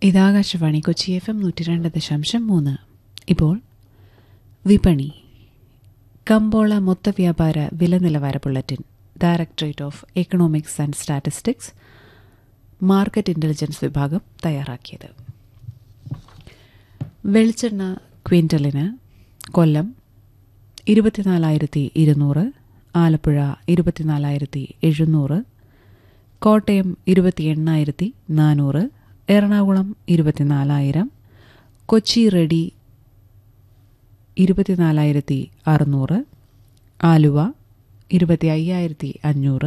ഇത് Akashvani Kochi F M നൂറ്റി രണ്ട് ദശാംശം മൂന്ന് ഇപ്പോൾ വിപണി കമ്പോള മൊത്തവ്യാപാര വില നിലവാര bulletin directorate of economics and statistics market intelligence വിഭാഗം തയ്യാറാക്കിയത് വെളിച്ചെണ്ണ ക്വിൻ്റലിന് കൊല്ലം ഇരുപത്തിനാലായിരത്തി ഇരുന്നൂറ് ആലപ്പുഴ ഇരുപത്തിനാലായിരത്തി എഴുന്നൂറ് കോട്ടയം ഇരുപത്തി എണ്ണായിരത്തി നാനൂറ് എറണാകുളം ഇരുപത്തിനാലായിരം കൊച്ചി റെഡി ഇരുപത്തിനാലായിരത്തി അറുന്നൂറ് ആലുവ ഇരുപത്തി അയ്യായിരത്തി അഞ്ഞൂറ്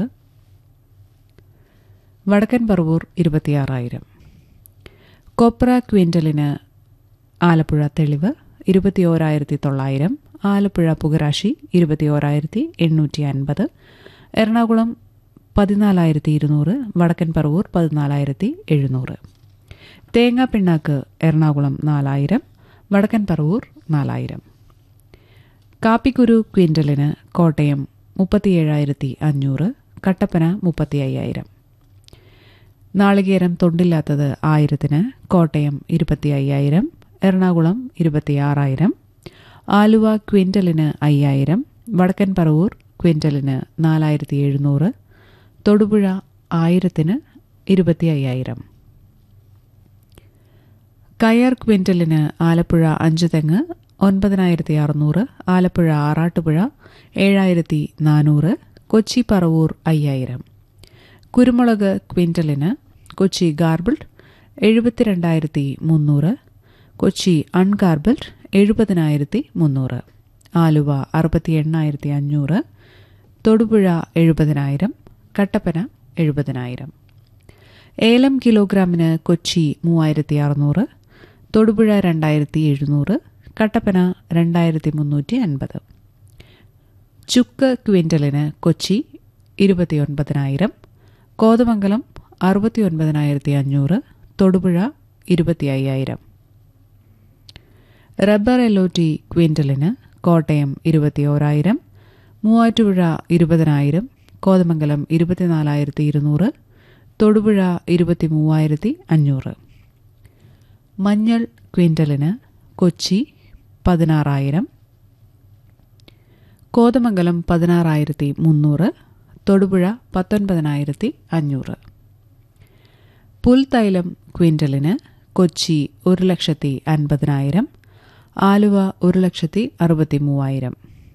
വടക്കൻ പറവൂർ ഇരുപത്തിയാറായിരം കൊപ്ര ക്വിൻ്റലിന് ആലപ്പുഴ തെളിവ് ഇരുപത്തിയോരായിരത്തി തൊള്ളായിരം ആലപ്പുഴ പുകരാശി ഇരുപത്തിയോരായിരത്തി എണ്ണൂറ്റി അൻപത് എറണാകുളം പതിനാലായിരത്തി ഇരുന്നൂറ് വടക്കൻ പറവൂർ പതിനാലായിരത്തി എഴുന്നൂറ് തേങ്ങാ പിണ്ണാക്ക് എറണാകുളം നാലായിരം വടക്കൻ പറവൂർ നാലായിരം കാപ്പിക്കുരു ക്വിൻ്റലിന് കോട്ടയം മുപ്പത്തിയേഴായിരത്തി അഞ്ഞൂറ് കട്ടപ്പന മുപ്പത്തി അയ്യായിരം നാളികേരം തൊണ്ടില്ലാത്തത് ആയിരത്തിന് കോട്ടയം ഇരുപത്തി അയ്യായിരം എറണാകുളം ഇരുപത്തിയാറായിരം ആലുവ ക്വിൻ്റലിന് അയ്യായിരം വടക്കൻ പറവൂർ ക്വിൻ്റലിന് നാലായിരത്തി എഴുന്നൂറ് തൊടുപുഴ ആയിരത്തിന് ഇരുപത്തി അയ്യായിരം കയർ ക്വിൻ്റലിന് ആലപ്പുഴ അഞ്ച് തെങ്ങ് ഒൻപതിനായിരത്തി അറുന്നൂറ് ആലപ്പുഴ ആറാട്ടുപുഴ ഏഴായിരത്തി നാനൂറ് കൊച്ചി പറവൂർ അയ്യായിരം കുരുമുളക് ക്വിൻ്റലിന് കൊച്ചി ഗാർബിൾഡ് എഴുപത്തിരണ്ടായിരത്തി മുന്നൂറ് കൊച്ചി അൺഗാർബിൾഡ് എഴുപതിനായിരത്തി മുന്നൂറ് ആലുവ അറുപത്തി എണ്ണായിരത്തി അഞ്ഞൂറ് തൊടുപുഴ എഴുപതിനായിരം കട്ടപ്പന എഴുപതിനായിരം ഏലം കിലോഗ്രാമിന് കൊച്ചി മൂവായിരത്തി അറുന്നൂറ് തൊടുപുഴ രണ്ടായിരത്തി എഴുന്നൂറ് കട്ടപ്പന രണ്ടായിരത്തി മുന്നൂറ്റി അൻപത് ചുക്ക് ക്വിൻ്റലിന് കൊച്ചി ഇരുപത്തിയൊൻപതിനായിരം കോതമംഗലം അറുപത്തി ഒൻപതിനായിരത്തി അഞ്ഞൂറ് തൊടുപുഴ ഇരുപത്തി അയ്യായിരം റബ്ബർ എല്ലോറ്റി ക്വിൻ്റലിന് കോട്ടയം ഇരുപത്തിയോരായിരം മൂവാറ്റുപുഴ ഇരുപതിനായിരം കോതമംഗലം ഇരുപത്തിനാലായിരത്തി ഇരുന്നൂറ് തൊടുപുഴ ഇരുപത്തി മൂവായിരത്തി അഞ്ഞൂറ് മഞ്ഞൾ ക്വിൻ്റലിന് കൊച്ചി പതിനാറായിരം കോതമംഗലം പതിനാറായിരത്തി മുന്നൂറ് തൊടുപുഴ പത്തൊൻപതിനായിരത്തി അഞ്ഞൂറ് പുൽത്തൈലം ക്വിൻ്റലിന് കൊച്ചി ഒരു ലക്ഷത്തി അൻപതിനായിരം ആലുവ ഒരു ലക്ഷത്തി അറുപത്തി മൂവായിരം